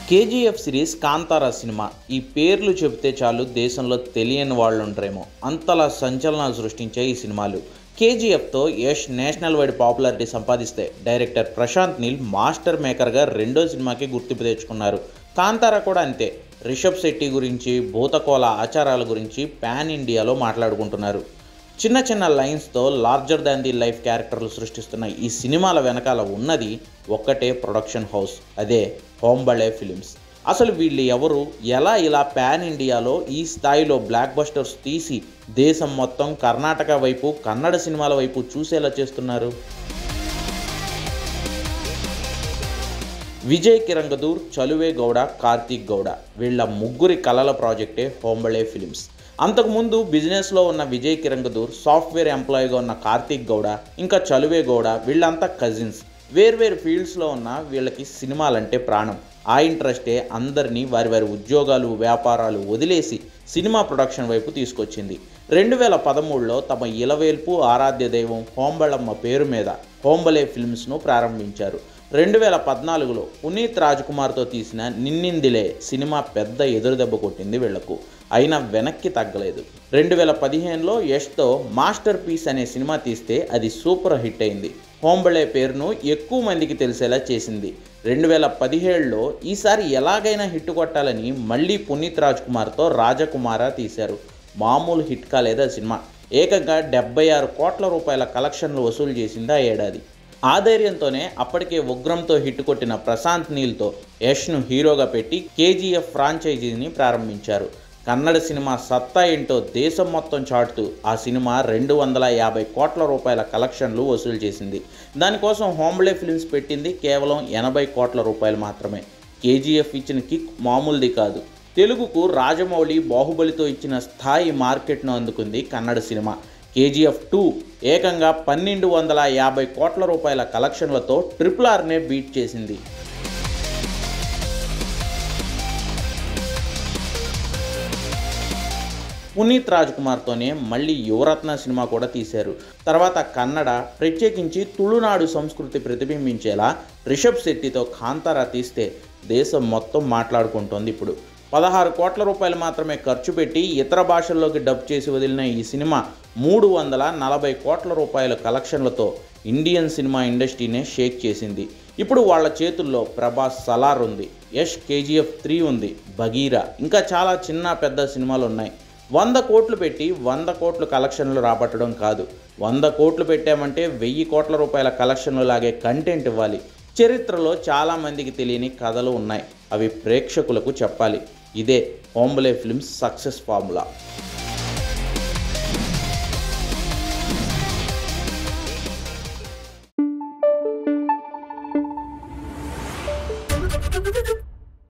KGF series Kantara cinema ఈ పేర్లు చెబితే చాలు దేశంలో తెలియని వాళ్ళు ఉంటారేమో అంతలా సంచలనాలు సృష్టించే ఈ సినిమాలు కేజీఎఫ్తో యష్ నేషనల్ వైడ్ పాపులారిటీ సంపాదిస్తే డైరెక్టర్ ప్రశాంత్ నీల్ మాస్టర్ మేకర్గా రెండో సినిమాకి గుర్తింపు తెచ్చుకున్నారు కాంతారా కూడా అంతే రిషబ్ శెట్టి గురించి భూతకోల ఆచారాల గురించి పాన్ ఇండియాలో మాట్లాడుకుంటున్నారు చిన్న చిన్న లైన్స్తో లార్జర్ దాన్ ది లైఫ్ క్యారెక్టర్లు సృష్టిస్తున్న ఈ సినిమాల వెనకాల ఉన్నది ఒక్కటే ప్రొడక్షన్ హౌస్ అదే హోంబళే ఫిలిమ్స్ అసలు వీళ్ళు ఎవరు ఎలా ఇలా పాన్ ఇండియాలో ఈ స్థాయిలో బ్లాక్ బస్టర్స్ తీసి దేశం మొత్తం కర్ణాటక వైపు కన్నడ సినిమాల వైపు చూసేలా చేస్తున్నారు విజయ్ కిరంగదూర్ చలువే గౌడ కార్తీక్ గౌడ వీళ్ళ ముగ్గురి కళల ప్రాజెక్టే హోంబళే ఫిలిమ్స్ అంతకుముందు బిజినెస్లో ఉన్న విజయ్ కిరంగదూర్ సాఫ్ట్వేర్ ఎంప్లాయీగా ఉన్న కార్తీక్ గౌడ ఇంకా చలువే గౌడ వీళ్ళంతా కజిన్స్ వేర్వేరు ఫీల్డ్స్లో ఉన్న వీళ్ళకి సినిమాలంటే ప్రాణం ఆ ఇంట్రెస్టే అందరినీ వారి వారి ఉద్యోగాలు వ్యాపారాలు వదిలేసి సినిమా ప్రొడక్షన్ వైపు తీసుకొచ్చింది రెండు వేల పదమూడులో తమ ఇలవేల్పు ఆరాధ్య దైవం హోంబళమ్మ పేరు మీద హోంబలే ఫిల్మ్స్ను ప్రారంభించారు రెండు వేల పద్నాలుగులో పునీత్ రాజ్కుమార్తో తీసిన నిన్నిందిలే సినిమా పెద్ద ఎదురుదెబ్బ కొట్టింది వీళ్లకు అయినా వెనక్కి తగ్గలేదు రెండు వేల పదిహేనులో యష్తో మాస్టర్ పీస్ అనే సినిమా తీస్తే అది సూపర్ హిట్ అయింది హోంబళే పేరును ఎక్కువ మందికి తెలిసేలా చేసింది రెండు వేల పదిహేడులో ఈసారి ఎలాగైనా హిట్ కొట్టాలని మళ్ళీ పునీత్ రాజ్కుమార్తో రాజకుమార తీశారు మామూలు హిట్ కాలేదు ఆ సినిమా ఏకంగా డెబ్బై ఆరు కోట్ల రూపాయల కలెక్షన్లు వసూలు చేసింది ఆ ఏడాది ఆ ధైర్యంతోనే అప్పటికే ఉగ్రంతో హిట్ కొట్టిన ప్రశాంత్ నీల్తో యష్ను హీరోగా పెట్టి కేజీఎఫ్ ఫ్రాంచైజీని ప్రారంభించారు కన్నడ సినిమా సత్తా ఏంటో దేశం మొత్తం చాటుతూ ఆ సినిమా రెండు వందల యాభై కోట్ల రూపాయల కలెక్షన్లు వసూలు చేసింది దానికోసం హోమ్లే ఫిల్మ్స్ పెట్టింది కేవలం ఎనభై కోట్ల రూపాయలు మాత్రమే కేజీఎఫ్ ఇచ్చిన కిక్ మామూలుది కాదు తెలుగుకు రాజమౌళి బాహుబలితో ఇచ్చిన స్థాయి మార్కెట్ను అందుకుంది కన్నడ సినిమా కేజీఎఫ్ టూ ఏకంగా పన్నెండు వందల యాభై కోట్ల రూపాయల కలెక్షన్లతో ట్రిపుల్ ఆర్నే బీట్ చేసింది పునీత్ రాజ్కుమార్తోనే మళ్ళీ యువరత్న సినిమా కూడా తీశారు తర్వాత కన్నడ ప్రత్యేకించి తుళునాడు సంస్కృతి ప్రతిబింబించేలా రిషబ్ శెట్టితో కాంతారా తీస్తే దేశం మొత్తం మాట్లాడుకుంటోంది ఇప్పుడు పదహారు కోట్ల రూపాయలు మాత్రమే ఖర్చు పెట్టి ఇతర భాషల్లోకి డబ్ చేసి వదిలిన ఈ సినిమా మూడు వందల నలభై కోట్ల రూపాయల కలెక్షన్లతో ఇండియన్ సినిమా ఇండస్ట్రీనే షేక్ చేసింది ఇప్పుడు వాళ్ళ చేతుల్లో ప్రభాస్ సలార్ ఉంది యష్ కేజీఎఫ్ త్రీ ఉంది బగీరా ఇంకా చాలా చిన్న పెద్ద సినిమాలు ఉన్నాయి వంద కోట్లు పెట్టి వంద కోట్లు కలెక్షన్లు రాబట్టడం కాదు వంద కోట్లు పెట్టామంటే వెయ్యి కోట్ల రూపాయల కలెక్షన్లు లాగే కంటెంట్ ఇవ్వాలి చరిత్రలో చాలామందికి తెలియని కథలు ఉన్నాయి అవి ప్రేక్షకులకు చెప్పాలి ఇదే Hombale films success formula Thank you.